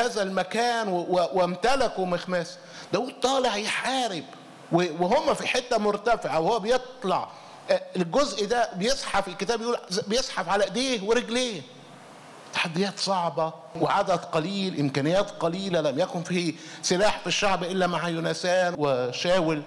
هذا المكان وامتلكوا مخماس داود طالع يحارب وهم في حته مرتفعه وهو بيطلع الجزء ده بيزحف الكتاب يقول بيزحف على ايديه ورجليه تحديات صعبة وعدد قليل إمكانيات قليلة لم يكن فيه سلاح في الشعب إلا مع يونسان وشاول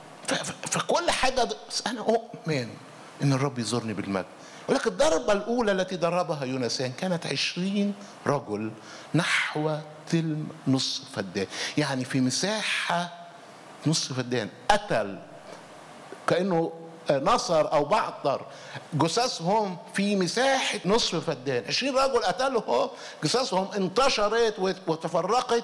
فكل حاجة بس أنا أؤمن إن الرب يزورني بالمجد ولكن الضربة الأولى التي ضربها يونسان كانت عشرين رجل نحو تلم نصف فدان يعني في مساحة نصف فدان قتل كأنه نصر او بعثر جثثهم في مساحه نصف فدان 20 رجل قتلهم جثثهم انتشرت وتفرقت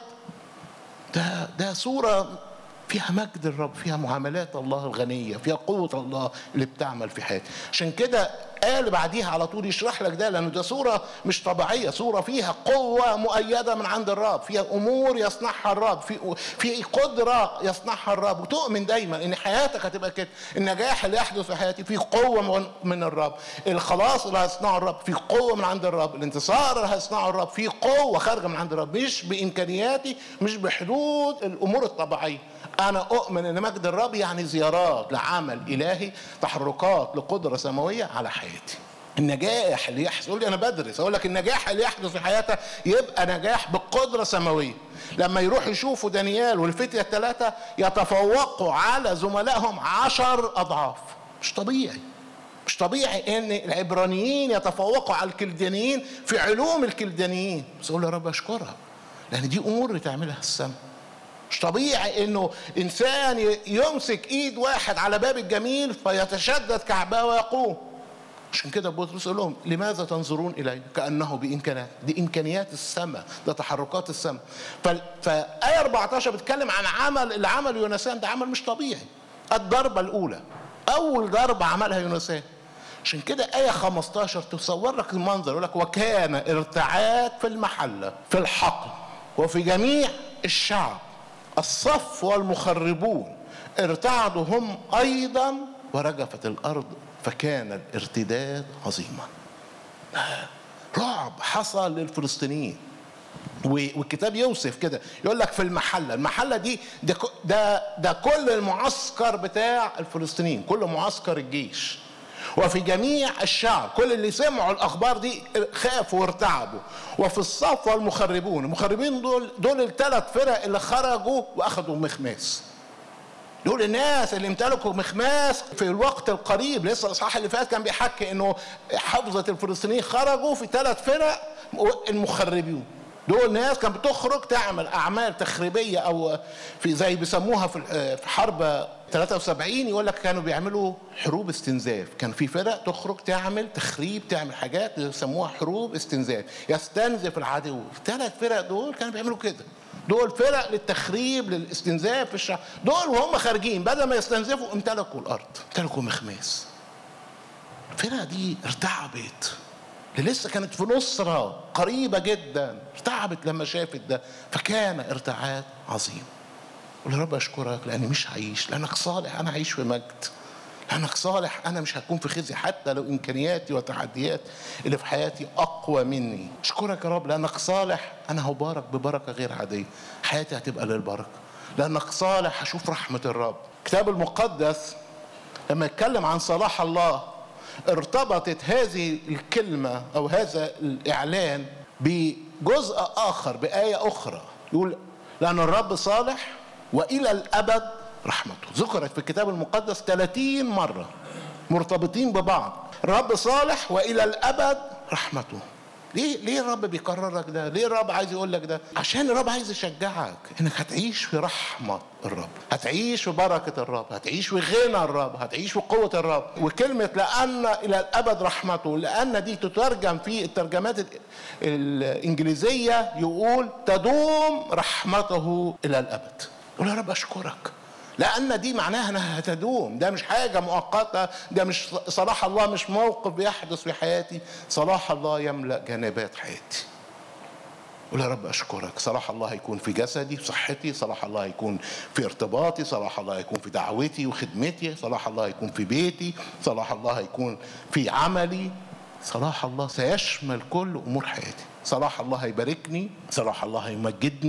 ده ده صوره فيها مجد الرب فيها معاملات الله الغنيه فيها قوه الله اللي بتعمل في حياتي عشان كده قال بعديها على طول يشرح لك ده لانه ده صوره مش طبيعيه صوره فيها قوه مؤيده من عند الرب فيها امور يصنعها الرب في في قدره يصنعها الرب وتؤمن دايما ان حياتك هتبقى كده النجاح اللي يحدث في حياتي فيه قوه من الرب الخلاص اللي هيصنعه الرب فيه قوه من عند الرب الانتصار اللي هيصنعه الرب فيه قوه خارجه من عند الرب مش بامكانياتي مش بحدود الامور الطبيعيه انا اؤمن ان مجد الرب يعني زيارات لعمل الهي تحركات لقدره سماويه على حياتي النجاح اللي يحصل يقول لي انا بدرس اقول لك النجاح اللي يحدث في حياتك يبقى نجاح بقدره سماويه لما يروح يشوفوا دانيال والفتية الثلاثة يتفوقوا على زملائهم عشر أضعاف مش طبيعي مش طبيعي ان العبرانيين يتفوقوا على الكلدانيين في علوم الكلدانيين بس اقول يا رب اشكرها لان دي امور اللي تعملها السماء مش طبيعي انه انسان يمسك ايد واحد على باب الجميل فيتشدد كعباه ويقوم عشان كده بطرس يقول لهم لماذا تنظرون الي كانه بامكانات دي امكانيات السماء ده تحركات السماء فايه 14 بتتكلم عن عمل اللي عمله يونسان ده عمل مش طبيعي الضربه الاولى اول ضربه عملها يونسان عشان كده آية 15 تصور لك المنظر يقول لك وكان ارتعاد في المحلة في الحقل وفي جميع الشعب الصف والمخربون ارتعدوا هم ايضا ورجفت الارض فكان الارتداد عظيما رعب حصل للفلسطينيين والكتاب يوصف كده يقول لك في المحله المحله دي ده ده, ده كل المعسكر بتاع الفلسطينيين كل معسكر الجيش وفي جميع الشعب كل اللي سمعوا الاخبار دي خافوا وارتعبوا وفي الصف والمخربون المخربين دول دول الثلاث فرق اللي خرجوا واخذوا مخماس دول الناس اللي امتلكوا مخماس في الوقت القريب لسه الاصحاح اللي فات كان بيحكي انه حفظه الفلسطينيين خرجوا في ثلاث فرق المخربين دول ناس كانت بتخرج تعمل اعمال تخريبيه او في زي بيسموها في حرب 73 يقول لك كانوا بيعملوا حروب استنزاف كان في فرق تخرج تعمل تخريب تعمل حاجات يسموها حروب استنزاف يستنزف العدو الثلاث فرق دول كانوا بيعملوا كده دول فرق للتخريب للاستنزاف في الشعب دول وهم خارجين بدل ما يستنزفوا امتلكوا الارض امتلكوا مخماس الفرقه دي ارتعبت اللي لسه كانت في نصرة قريبة جدا ارتعبت لما شافت ده فكان ارتعاد عظيم قول يا رب اشكرك لاني مش هعيش لانك صالح انا هعيش في مجد لانك صالح انا مش هكون في خزي حتى لو امكانياتي وتحديات اللي في حياتي اقوى مني اشكرك يا رب لانك صالح انا هبارك ببركه غير عاديه حياتي هتبقى للبركه لانك صالح هشوف رحمه الرب الكتاب المقدس لما يتكلم عن صلاح الله ارتبطت هذه الكلمة أو هذا الإعلان بجزء آخر بآية أخرى يقول لأن الرب صالح وإلى الأبد رحمته ذكرت في الكتاب المقدس 30 مرة مرتبطين ببعض الرب صالح وإلى الأبد رحمته ليه ليه الرب بيكرر لك ده؟ ليه الرب عايز يقول لك ده؟ عشان الرب عايز يشجعك انك هتعيش في رحمه الرب، هتعيش في بركه الرب، هتعيش في غنى الرب، هتعيش في قوه الرب، وكلمه لان الى الابد رحمته، لان دي تترجم في الترجمات الانجليزيه يقول تدوم رحمته الى الابد. قول يا رب اشكرك لان دي معناها انها هتدوم ده مش حاجه مؤقته ده مش صلاح الله مش موقف بيحدث في حياتي صلاح الله يملا جنبات حياتي قول يا رب اشكرك صلاح الله هيكون في جسدي في صحتي صلاح الله هيكون في ارتباطي صلاح الله هيكون في دعوتي وخدمتي صلاح الله هيكون في بيتي صلاح الله هيكون في عملي صلاح الله سيشمل كل امور حياتي صلاح الله هيباركني صلاح الله هيمجدني